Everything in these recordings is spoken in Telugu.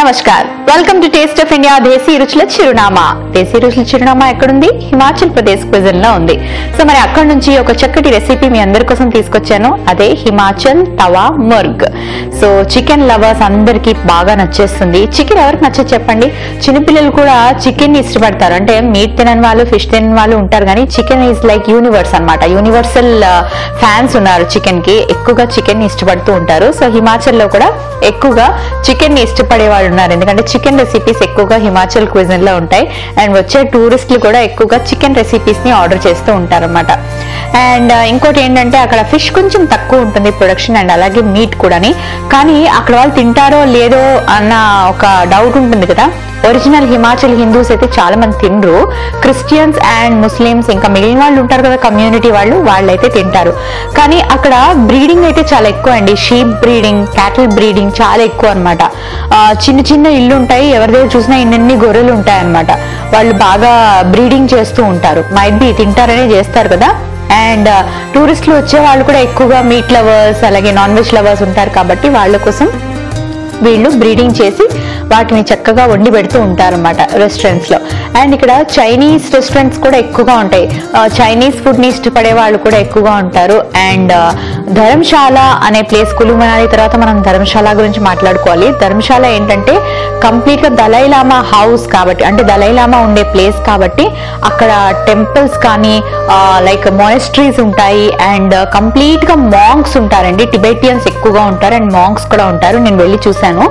namaskar welcome to taste of India దేశీ రుచుల చిరునామా దేశీ రుచుల చిరునామా ఎక్కడుంది హిమాచల్ ప్రదేశ్ క్విజన్ లో ఉంది సో మరి అక్కడ నుంచి ఒక చక్కటి రెసిపీ మీ అందరి కోసం తీసుకొచ్చాను అదే Himachal tawa murg so chicken lovers అందరికి బాగా నచ్చేస్తుంది చికెన్ ఎవరికి నచ్చదు చెప్పండి చిన్నపిల్లలు కూడా చికెన్ ని ఇష్టపడతారు అంటే మీట్ తినని వాళ్ళు ఫిష్ తినని వాళ్ళు ఉంటారు కానీ చికెన్ ఈజ్ లైక్ యూనివర్స్ అన్నమాట యూనివర్సల్ ఫ్యాన్స్ ఉన్నారు చికెన్ కి ఎక్కువగా చికెన్ ని ఇష్టపడుతూ ఉంటారు సో హిమాచల్ లో కూడా ఎక్కువగా చికెన్ ని ఇష్టపడే వాళ్ళు ఉన్నారు ఎందుకంటే చికెన్ రెసిపీస్ ఎక్కువగా హిమాచల్ క్విజన్ లో ఉంటాయి అండ్ వచ్చే టూరిస్టులు కూడా ఎక్కువగా చికెన్ రెసిపీస్ ని ఆర్డర్ చేస్తూ ఉంటారు అనమాట అండ్ ఇంకోటి ఏంటంటే అక్కడ ఫిష్ కొంచెం తక్కువ ఉంటుంది ప్రొడక్షన్ అండ్ అలాగే మీట్ కూడాని కానీ అక్కడ వాళ్ళు తింటారో లేదో అన్న ఒక డౌట్ ఉంటుంది కదా ఒరిజినల్ హిమాచల్ హిందూస్ అయితే చాలా మంది తినరు క్రిస్టియన్స్ అండ్ ముస్లిమ్స్ ఇంకా మిగిలిన వాళ్ళు ఉంటారు కదా కమ్యూనిటీ వాళ్ళు వాళ్ళైతే తింటారు కానీ అక్కడ బ్రీడింగ్ అయితే చాలా ఎక్కువ అండి షీప్ బ్రీడింగ్ క్యాటిల్ బ్రీడింగ్ చాలా ఎక్కువ అనమాట చిన్న చిన్న ఇల్లు ఉంటాయి ఎవరి దగ్గర చూసినా ఇన్ని గొర్రెలు ఉంటాయి అనమాట వాళ్ళు బాగా బ్రీడింగ్ చేస్తూ ఉంటారు మైట్ బి తింటారనే చేస్తారు కదా అండ్ టూరిస్టులు వచ్చే వాళ్ళు కూడా ఎక్కువగా మీట్ లవర్స్ అలాగే నాన్ వెజ్ లవర్స్ ఉంటారు కాబట్టి వాళ్ళ కోసం వీళ్ళు బ్రీడింగ్ చేసి వాటిని చక్కగా వండి పెడుతూ ఉంటారు అనమాట రెస్టారెంట్స్ లో అండ్ ఇక్కడ చైనీస్ రెస్టారెంట్స్ కూడా ఎక్కువగా ఉంటాయి చైనీస్ ఫుడ్ ని ఇష్టపడే వాళ్ళు కూడా ఎక్కువగా ఉంటారు అండ్ ధర్మశాల అనే ప్లేస్ కులు మనాలి తర్వాత మనం ధర్మశాల గురించి మాట్లాడుకోవాలి ధర్మశాల ఏంటంటే కంప్లీట్ గా దలైలామా హౌస్ కాబట్టి అంటే దలైలామా ఉండే ప్లేస్ కాబట్టి అక్కడ టెంపుల్స్ కానీ లైక్ మోనస్ట్రీస్ ఉంటాయి అండ్ కంప్లీట్ గా మాంక్స్ ఉంటారండి టిబెటియన్స్ ఎక్కువగా ఉంటారు అండ్ మాంక్స్ కూడా ఉంటారు నేను వెళ్ళి చూశాను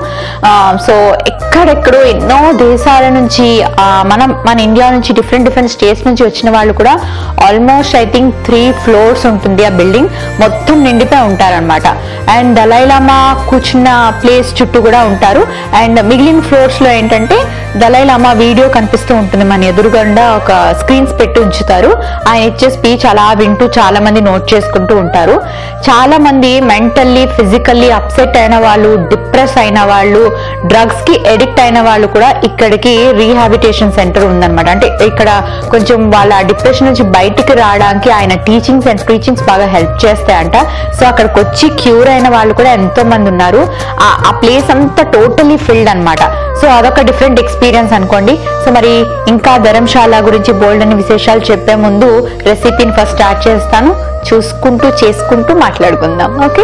సో ఎక్కడెక్కడో ఎన్నో దేశాల నుంచి ఆ, మనం మన ఇండియా నుంచి డిఫరెంట్ డిఫరెంట్ స్టేట్స్ నుంచి వచ్చిన వాళ్ళు కూడా almost I think three floors ఉంటుంది ఆ బిల్డింగ్ మొత్తం నిండిపోయి ఉంటారనమాట అండ్ దలైలామా కూర్చున్న ప్లేస్ చుట్టూ కూడా ఉంటారు అండ్ మిగిలిన ఫ్లోర్స్ లో ఏంటంటే దలైలామా వీడియో కనిపిస్తూ ఉంటుంది మన ఎదురుగుండా ఒక స్క్రీన్స్ పెట్టి ఉంచుతారు ఆయన ఇచ్చే స్పీచ్ అలా వింటూ చాలా మంది నోట్ చేసుకుంటూ ఉంటారు చాలా మంది మెంటల్లీ ఫిజికల్లీ అప్సెట్ అయిన వాళ్ళు డిప్రెస్ అయిన వాళ్ళు డ్రగ్స్ కి ఎడిక్ట్ అయిన వాళ్ళు కూడా ఇక్కడికి రీహాబిటేషన్ సెంటర్ ఉందన్నమాట అంటే ఇక్కడ కొంచెం వాళ్ళ డిప్రెషన్ నుంచి బయటికి రావడానికి ఆయన టీచింగ్స్ అండ్ టీచింగ్స్ బాగా హెల్ప్ చేస్తాయంట సో అక్కడికి వచ్చి క్యూర్ అయిన వాళ్ళు కూడా ఎంతో మంది ఉన్నారు ఆ- ఆ ప్లేస్ అంతా టోటలీ ఫిల్డ్ అన్నమాట సో అదొక డిఫరెంట్ ఎక్స్పీరియన్స్ అనుకోండి సో మరి ఇంకా ధర్మశాల గురించి బోల్డ్ అని విశేషాలు చెప్పే ముందు రెసిపీని ఫస్ట్ స్టార్ట్ చేస్తాను చూసుకుంటూ చేసుకుంటూ మాట్లాడుకుందాం ఓకే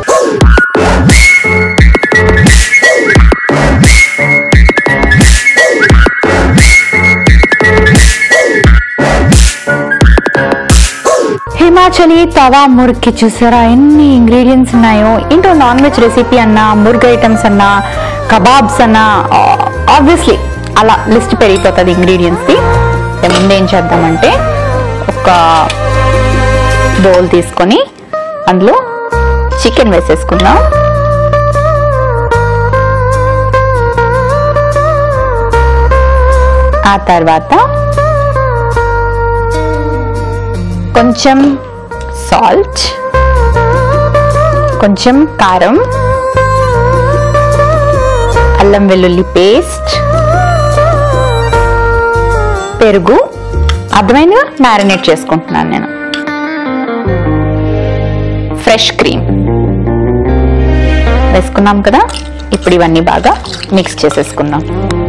హిమాచలి తవా ముర్గ్కి చూసారా ఎన్ని ఇంగ్రీడియంట్స్ ఉన్నాయో ఏంటో నాన్ వెజ్ రెసిపీ అన్నా ముర్గ్ ఐటమ్స్ అన్నా కబాబ్స్ అన్నా ఆబ్వియస్లీ అలా లిస్ట్ పెరిగిపోతుంది ఇంగ్రీడియంట్స్ది ముందు ఏం చేద్దామంటే ఒక బౌల్ తీసుకొని అందులో చికెన్ వేసేసుకుందాం ఆ తర్వాత కొంచెం సాల్ట్ కొంచెం కారం అల్లం వెల్లుల్లి పేస్ట్ పెరుగు అర్థమైందిగా మ్యారినేట్ చేసుకుంటున్నాను నేను ఫ్రెష్ క్రీమ్ వేసుకున్నాం కదా ఇప్పుడు ఇవన్నీ బాగా మిక్స్ చేసేసుకుందాం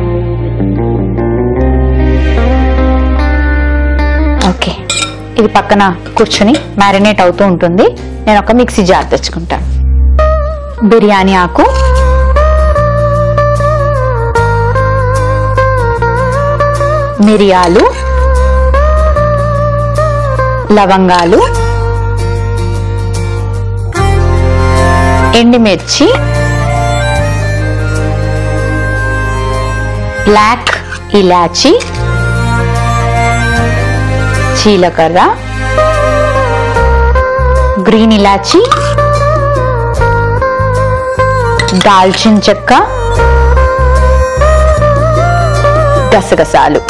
ఓకే ఇది పక్కన కూర్చుని మ్యారినేట్ అవుతూ ఉంటుంది నేను ఒక మిక్సీ జార్ తెచ్చుకుంటాను బిర్యానీ ఆకు మిరియాలు లవంగాలు ఎండుమిర్చి బ్లాక్ ఇలాచి జీలకర్ర గ్రీన్ ఇలాచి దాల్చిన చెక్క గసగసాలు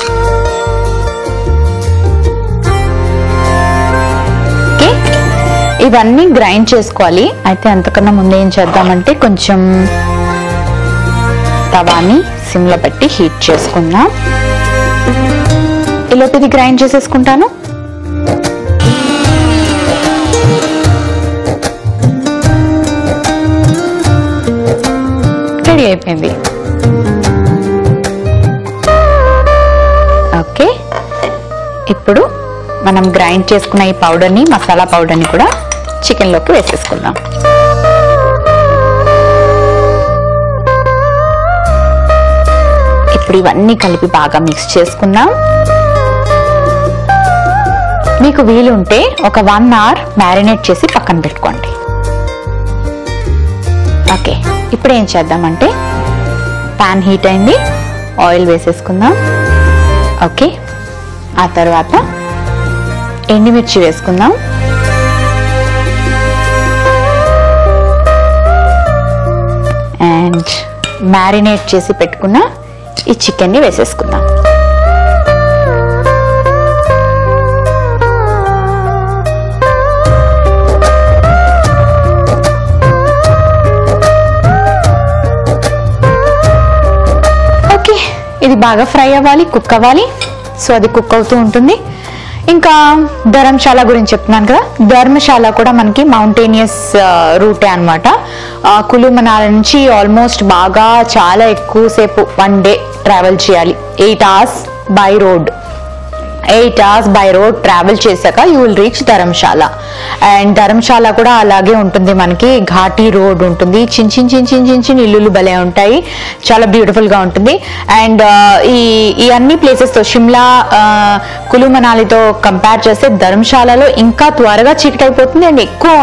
ఓకే ఇవన్నీ గ్రైండ్ చేసుకోవాలి అయితే అంతకన్నా ముందు ఏం చేద్దామంటే కొంచెం తవాని సిమ్లో పెట్టి హీట్ చేసుకుందాం ఈలోపు ఇది గ్రైండ్ చేసేసుకుంటాను రెడీ అయిపోయింది ఇప్పుడు మనం గ్రైండ్ చేసుకున్న ఈ పౌడర్ని మసాలా పౌడర్ని కూడా చికెన్లోకి వేసేసుకుందాం ఇప్పుడు ఇవన్నీ కలిపి బాగా మిక్స్ చేసుకుందాం మీకు వీలుంటే ఒక వన్ అవర్ మ్యారినేట్ చేసి పక్కన పెట్టుకోండి ఓకే ఇప్పుడు ఏం చేద్దామంటే పాన్ హీట్ అయింది ఆయిల్ వేసేసుకుందాం ఓకే ఆ తర్వాత ఎండుమిర్చి వేసుకుందాం అండ్ మ్యారినేట్ చేసి పెట్టుకున్న ఈ చికెన్ని వేసేసుకుందాం ఓకే ఇది బాగా ఫ్రై అవ్వాలి కుక్ అవ్వాలి సో అది కుక్ అవుతూ ఉంటుంది ఇంకా ధర్మశాల గురించి చెప్తున్నాను కదా ధర్మశాల కూడా మనకి మౌంటేనియస్ రూటే అనమాట కులు మనాల నుంచి ఆల్మోస్ట్ బాగా చాలా ఎక్కువసేపు వన్ డే ట్రావెల్ చేయాలి eight hours by road eight hours by road travel చేశాక you will reach Dharamshala and Dharamshala కూడా అలాగే ఉంటుంది మనకి ఘాటీ రోడ్ ఉంటుంది చిన్న చిన్న చిన్న చిన్న చిన్న చిన్న ఇల్లులు భలే ఉంటాయి చాలా బ్యూటిఫుల్ గా ఉంటుంది అండ్ ఈ ఈ అన్ని ప్లేసెస్ తో షిమ్లా ఆ, కులు మనాలితో కంపేర్ చేస్తే ధర్మశాలలో ఇంకా త్వరగా చీకటైపోతుంది అండ్ ఎక్కువ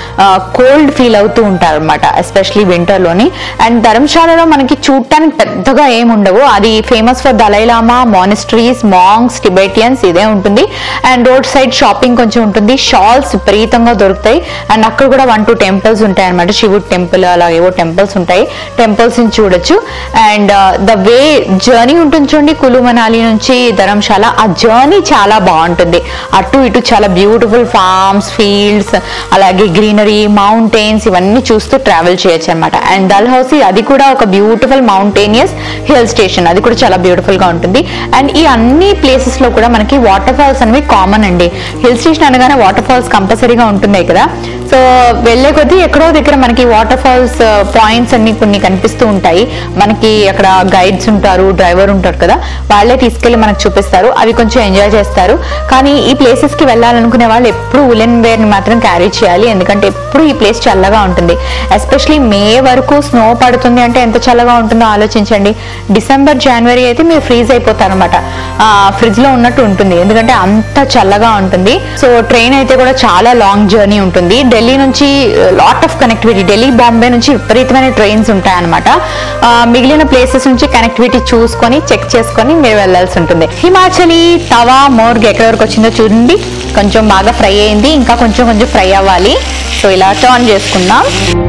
కోల్డ్ ఫీల్ అవుతూ ఉంటారు అనమాట ఎస్పెషలీ వింటర్ లోని అండ్ ధర్మశాలలో మనకి చూడటానికి పెద్దగా ఏం ఉండవు అది famous for Dalai Lama monasteries monks Tibetans ఇదే ఉంటుంది అండ్ రోడ్ సైడ్ షాపింగ్ కొంచెం ఉంటుంది షాల్స్ విపరీతంగా దొరుకుతాయి అండ్ అక్కడ కూడా వన్ టూ టెంపుల్స్ ఉంటాయి అనమాట శివుడు టెంపుల్ అలా ఏవో టెంపుల్స్ ఉంటాయి టెంపుల్స్ ని చూడొచ్చు అండ్ ద వే జర్నీ ఉంటుంది చూడండి కులు మనాలి నుంచి ధర్మశాల ఆ జర్నీ చాలా బాగుంటుంది అటు ఇటు చాలా బ్యూటిఫుల్ ఫార్మ్స్ ఫీల్డ్స్ అలాగే గ్రీనరీ మౌంటైన్స్ ఇవన్నీ చూస్తూ ట్రావెల్ చేయొచ్చు అనమాట అండ్ డల్హౌసీ అది కూడా ఒక బ్యూటిఫుల్ మౌంటేనియస్ హిల్ స్టేషన్ అది కూడా చాలా బ్యూటిఫుల్ గా ఉంటుంది అండ్ ఈ అన్ని ప్లేసెస్ లో కూడా మనకి వాటర్ ఫాల్స్ అనేవి కామన్ అండి హిల్ స్టేషన్ అనగానే వాటర్ ఫాల్స్ కంపల్సరీగా ఉంటున్నాయి కదా సో వెళ్ళే కొద్దీ ఎక్కడో దగ్గర మనకి వాటర్ ఫాల్స్ పాయింట్స్ అన్ని కొన్ని కనిపిస్తూ ఉంటాయి మనకి అక్కడ గైడ్స్ ఉంటారు డ్రైవర్ ఉంటారు కదా వాళ్ళే తీసుకెళ్లి మనకు చూపిస్తారు అవి కొంచెం ఎంజాయ్ చేస్తారు కానీ ఈ ప్లేసెస్ కి వెళ్ళాలనుకునే వాళ్ళు ఎప్పుడు ఉలెన్ వేర్ ని మాత్రం క్యారీ చేయాలి ఎందుకంటే ఎప్పుడు ఈ ప్లేస్ చల్లగా ఉంటుంది ఎస్పెషలీ మే వరకు స్నో పడుతుంది అంటే ఎంత చల్లగా ఉంటుందో ఆలోచించండి డిసెంబర్ జనవరి అయితే మీరు ఫ్రీజ్ అయిపోతారు అనమాట ఫ్రిడ్జ్ లో ఉన్నట్టు ఉంటుంది ఎందుకంటే అంత చల్లగా ఉంటుంది సో ట్రైన్ అయితే కూడా చాలా లాంగ్ జర్నీ ఉంటుంది ఢిల్లీ నుంచి lot of connectivity Delhi Bombay నుంచి విపరీతమైన ట్రైన్స్ ఉంటాయన్నమాట ఆ, మిగిలిన ప్లేసెస్ నుంచి కనెక్టివిటీ చూసుకొని చెక్ చేసుకొని మీరు వెళ్ళాల్సి ఉంటుంది హిమాచలి తవా మోర్గ్ ఎక్కడి వరకు వచ్చిందో చూడండి కొంచెం బాగా ఫ్రై అయింది ఇంకా కొంచెం కొంచెం ఫ్రై అవ్వాలి సో ఇలా టర్న్ చేసుకుందాం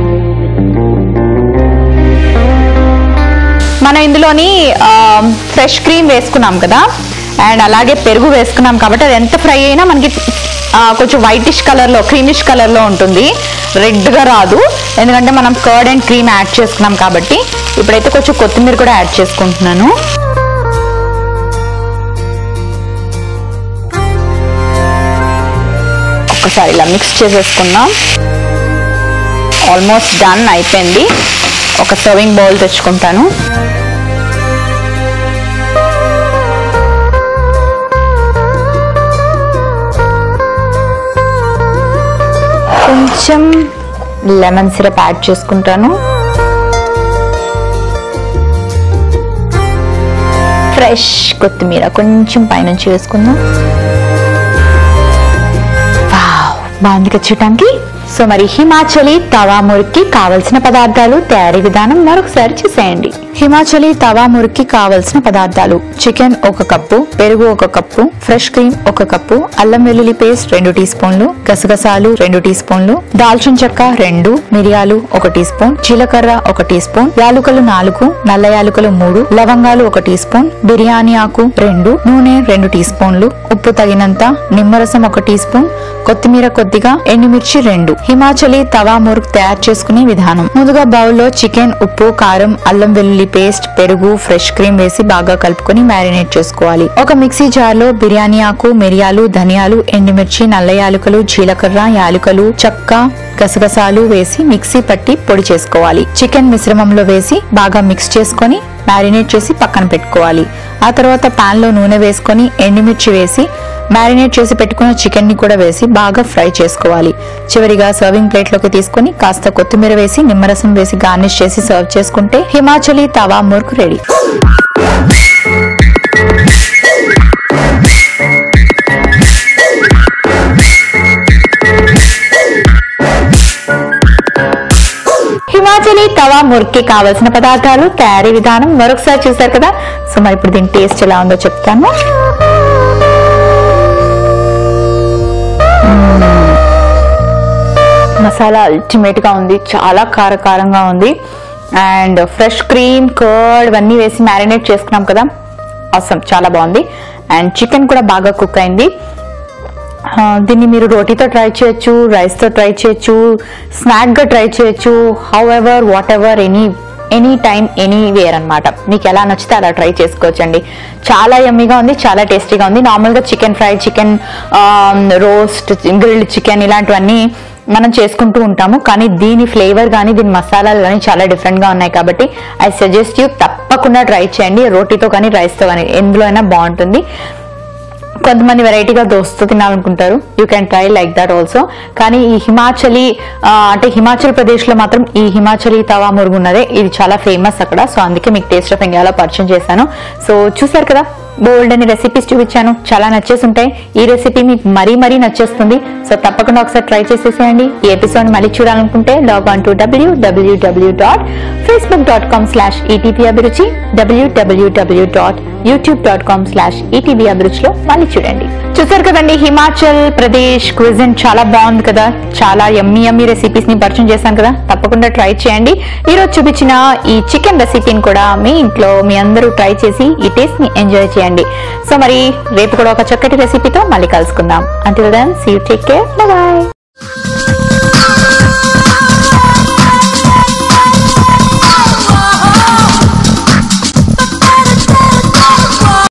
మనం ఇందులోని ఫ్రెష్ క్రీమ్ వేసుకున్నాం కదా అండ్ అలాగే పెరుగు వేసుకున్నాం కాబట్టి అది ఎంత ఫ్రై అయినా మనకి ఆ, కొంచెం వైటిష్ కలర్లో క్రీమిష్ కలర్లో ఉంటుంది రెడ్గా రాదు ఎందుకంటే మనం కర్డ్ అండ్ క్రీమ్ యాడ్ చేసుకున్నాం కాబట్టి ఇప్పుడైతే కొంచెం కొత్తిమీర కూడా యాడ్ చేసుకుంటున్నాను ఒక్కసారి ఇలా మిక్స్ చేసేసుకుందాం ఆల్మోస్ట్ డన్ అయిపోయింది ఒక సర్వింగ్ బౌల్ తెచ్చుకుంటాను కొంచెం లెమన్ సిరప్ యాడ్ చేసుకుంటాను ఫ్రెష్ కొత్తిమీర కొంచెం పైనుంచి వేసుకుందాం వావ్, బాగుంది కదా చూడటానికి సో మరి హిమాచలి తవా మురికి కావలసిన పదార్థాలు తయారీ విధానం మరొకసారి చూసేయండి హిమాచలి తవా మురికి కావలసిన పదార్థాలు చికెన్ ఒక కప్పు పెరుగు ఒక కప్పు ఫ్రెష్ క్రీమ్ ఒక కప్పు అల్లం వెల్లుల్లి పేస్ట్ రెండు టీ స్పూన్లు గసగసాలు రెండు టీ స్పూన్లు దాల్చిన చెక్క రెండు మిరియాలు ఒక టీ స్పూన్ జీలకర్ర ఒక టీ స్పూన్ యాలుకలు నాలుగు నల్ల యాలుకలు మూడు లవంగాలు ఒక టీ స్పూన్ బిర్యానీ ఆకు రెండు నూనె రెండు టీ స్పూన్లు ఉప్పు తగినంత నిమ్మరసం ఒక టీ స్పూన్ కొత్తిమీర కొద్దిగా ఎండుమిర్చి రెండు హిమాచలి తవా మురుక్ తయారు చేసుకునే విధానం ముందుగా బౌల్లో చికెన్ ఉప్పు కారం అల్లం వెల్లుల్లి పేస్ట్ పెరుగు ఫ్రెష్ క్రీమ్ వేసి బాగా కలుపుకొని మ్యారినేట్ చేసుకోవాలి ఒక మిక్సీ జార్ లో బిర్యానీ ఆకు మిరియాలు ధనియాలు ఎండుమిర్చి నల్ల యాలుకలు జీలకర్ర యాలుకలు చెక్క గసగసాలు వేసి మిక్సీ పట్టి పొడి చేసుకోవాలి చికెన్ మిశ్రమంలో వేసి బాగా మిక్స్ చేసుకొని మ్యారినేట్ చేసి పక్కన పెట్టుకోవాలి ఆ తర్వాత పాన్ లో నూనె వేసుకొని ఎండుమిర్చి వేసి మ్యారినేట్ చేసి పెట్టుకున్న చికెన్ ని కూడా వేసి బాగా ఫ్రై చేసుకోవాలి చివరిగా సర్వింగ్ ప్లేట్ లోకి తీసుకొని కాస్త కొత్తిమీర వేసి నిమ్మరసం వేసి గార్నిష్ చేసి సర్వ్ చేసుకుంటే హిమాచలీ తవా మురుకు రెడీ హిమాచలీ తవా మురికి కావలసిన పదార్థాలు తయారీ విధానం మరొకసారి చూసారు కదా సో మరి ఇప్పుడు దీని టేస్ట్ ఎలా ఉందో చెప్తాను మసాలా అల్టిమేట్ గా ఉంది చాలా కారకారంగా ఉంది అండ్ ఫ్రెష్ క్రీమ్ కర్డ్ ఇవన్నీ వేసి మ్యారినేట్ చేసుకున్నాం కదా అవసరం చాలా బాగుంది అండ్ చికెన్ కూడా బాగా కుక్ అయింది ఆ, దీన్ని మీరు రోటీతో ట్రై చేయొచ్చు రైస్తో ట్రై చేయొచ్చు స్నాక్గా ట్రై చేయొచ్చు however whatever any any time anywhere అనమాట మీకు ఎలా నచ్చితే అలా ట్రై చేసుకోవచ్చండి చాలా యమ్మీగా ఉంది చాలా టేస్టీగా ఉంది నార్మల్గా chicken fry chicken roast grilled chicken ఇలాంటివన్నీ మనం చేసుకుంటూ ఉంటాము కానీ దీని ఫ్లేవర్ కానీ దీని మసాలాలు కానీ చాలా డిఫరెంట్ గా ఉన్నాయి కాబట్టి ఐ సజెస్ట్ యూ తప్పకుండా ట్రై చేయండి రోటీతో కానీ రైస్తో కానీ ఎందులో అయినా బాగుంటుంది కొంతమంది వెరైటీగా దోస్తు తినాలనుకుంటారు you can try like that also కానీ ఈ హిమాచలి ఆ, అంటే హిమాచల్ ప్రదేశ్ లో మాత్రం ఈ హిమాచలి తవా మురుగు ఉన్నదే ఇది చాలా ఫేమస్ అక్కడ సో అందుకే మీకు టేస్ట్ ఆఫ్ ఇండియాలో పరిచయం చేశాను సో చూసారు కదా బోల్డ్ అని రెసిపీస్ చూపించాను చాలా నచ్చేసి ఉంటాయి ఈ రెసిపీ మీకు మరీ మరీ నచ్చేస్తుంది సో తప్పకుండా ఒకసారి ట్రై చేసేసేయండి ఈ ఎపిసోడ్ మళ్ళీ చూడాలనుకుంటే log on to WWW dot Facebook dot com slash ETV Abhiruchi WWW dot YouTube dot com slash ETV అభిరుచిలో మళ్ళీ చూడండి చూసారు కదండి హిమాచల్ ప్రదేశ్ క్విజన్ చాలా బాగుంది కదా చాలా ఎమ్మి ఎమ్మి రెసిపీస్ ని పరిచయం చేశాను కదా తప్పకుండా ట్రై చేయండి ఈ రోజు చూపించిన ఈ చికెన్ రెసిపీని కూడా మీ ఇంట్లో మీ అందరూ ట్రై చేసి ఈ టేస్ట్ ని ఎంజాయ్ చేయండి సో మరి రేపు కూడా ఒక చక్కటి రెసిపీతో మళ్ళీ కలుసుకుందాం until then see take care bye